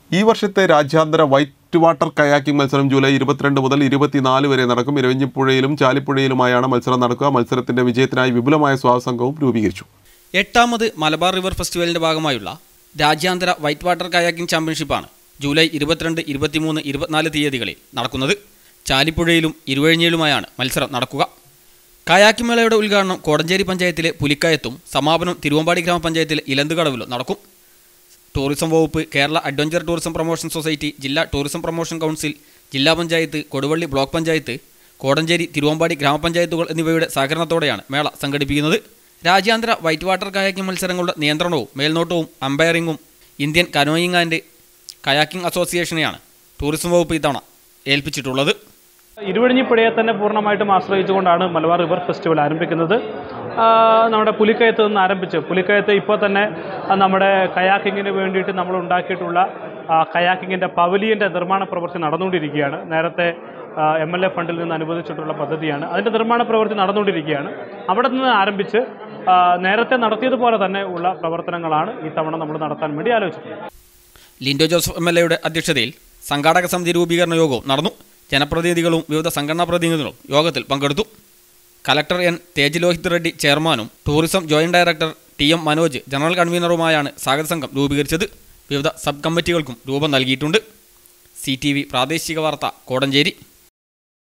ഈ വർഷത്തെ രാജ്യാന്തര വൈറ്റ് വാട്ടർ കയാക്കിംഗ് മത്സരം ജൂലൈ ഇരുപത്തിരണ്ട് മുതൽ ഇരുപത്തിനാല് വരെ നടക്കും ഇരവഞ്ഞിപ്പുഴയിലും ചാലിപ്പുഴയിലുമായാണ് മത്സരം നടക്കുക മത്സരത്തിന്റെ വിജയത്തിനായി വിപുലമായ സ്വാസംഘവും രൂപീകരിച്ചു എട്ടാമത് മലബാർ റിവർ ഫെസ്റ്റിവലിന്റെ ഭാഗമായുള്ള രാജ്യാന്തര വൈറ്റ് വാട്ടർ കയാക്കിംഗ് ചാമ്പ്യൻഷിപ്പാണ് ജൂലൈ ഇരുപത്തിരണ്ട് ഇരുപത്തിമൂന്ന് ഇരുപത്തിനാല് തീയതികളിൽ നടക്കുന്നത് ചാലിപ്പുഴയിലും ഇരുവഴിഞ്ഞിയിലുമായാണ് മത്സരം നടക്കുക കയാക്കിംഗ് മേളയുടെ ഉദ്ഘാടനം കോടഞ്ചേരി പഞ്ചായത്തിലെ പുലിക്കയത്തും സമാപനം തിരുവമ്പാടി ഗ്രാമപഞ്ചായത്തിലെ ഇലന്തുകടവിലും നടക്കും ടൂറിസം വകുപ്പ് Kerala adventure tourism promotion society ജില്ലാ ടൂറിസം പ്രൊമോഷൻ കൗൺസിൽ ജില്ലാ പഞ്ചായത്ത് കൊടുവള്ളി ബ്ലോക്ക് പഞ്ചായത്ത് കോടഞ്ചേരി തിരുവമ്പാടി ഗ്രാമപഞ്ചായത്തുകൾ എന്നിവയുടെ സഹകരണത്തോടെയാണ് മേള സംഘടിപ്പിക്കുന്നത് രാജ്യാന്തര വൈറ്റ് വാട്ടർ കയാക്കിംഗ് മത്സരങ്ങളുടെ നിയന്ത്രണവും മേൽനോട്ടവും അമ്പയറിംഗും ഇന്ത്യൻ കനോയിങ് ആൻഡ് കയാക്കിംഗ് അസോസിയേഷനെയാണ് ടൂറിസം വകുപ്പ് ഇത്തവണ ഏൽപ്പിച്ചിട്ടുള്ളത് ഇരുവഴിഞ്ഞിപ്പുഴയെ തന്നെ പൂർണ്ണമായിട്ടും ആശ്രയിച്ചുകൊണ്ടാണ് മലബാർ റിവർ ഫെസ്റ്റിവൽ ആരംഭിക്കുന്നത് ആ, നമ്മുടെ പുലിക്കയത്ത് നിന്ന് ആരംഭിച്ച് പുലിക്കയത്ത് ഇപ്പോൾ തന്നെ ആ, നമ്മുടെ കയാക്കിങ്ങിന് വേണ്ടിയിട്ട് നമ്മൾ ഉണ്ടാക്കിയിട്ടുള്ള ആ, കയാക്കിങ്ങിൻ്റെ പവലിയൻ്റെ നിർമ്മാണ പ്രവൃത്തി നടന്നുകൊണ്ടിരിക്കുകയാണ് നേരത്തെ എം എൽ എ ഫണ്ടിൽ നിന്ന് അനുവദിച്ചിട്ടുള്ള പദ്ധതിയാണ് അതിൻ്റെ നിർമ്മാണ പ്രവൃത്തി നടന്നുകൊണ്ടിരിക്കുകയാണ് അവിടെ നിന്ന് ആരംഭിച്ച് ആ, നേരത്തെ നടത്തിയതുപോലെ തന്നെ ഉള്ള പ്രവർത്തനങ്ങളാണ് ഈ തവണ നമ്മൾ നടത്താൻ വേണ്ടി ആലോചിച്ചിട്ടുള്ളത് ലിൻഡോ ജോസഫ് എം എൽ എയുടെ അധ്യക്ഷതയിൽ സംഘാടക സമിതി രൂപീകരണ യോഗവും നടന്നു ജനപ്രതിനിധികളും വിവിധ സംഘടനാ പ്രതിനിധികളും യോഗത്തിൽ പങ്കെടുത്തു കലക്ടർ എൻ തേജ് ലോഹിത് റെഡ്ഡി ചെയർമാനും tourism joint director T M Manoj general കൺവീനറുമായാണ് സ്വാഗത സംഘം രൂപീകരിച്ചത് വിവിധ സബ് കമ്മിറ്റികൾക്കും രൂപം നൽകിയിട്ടുണ്ട് സി ടി വി പ്രാദേശിക വാർത്ത കോടഞ്ചേരി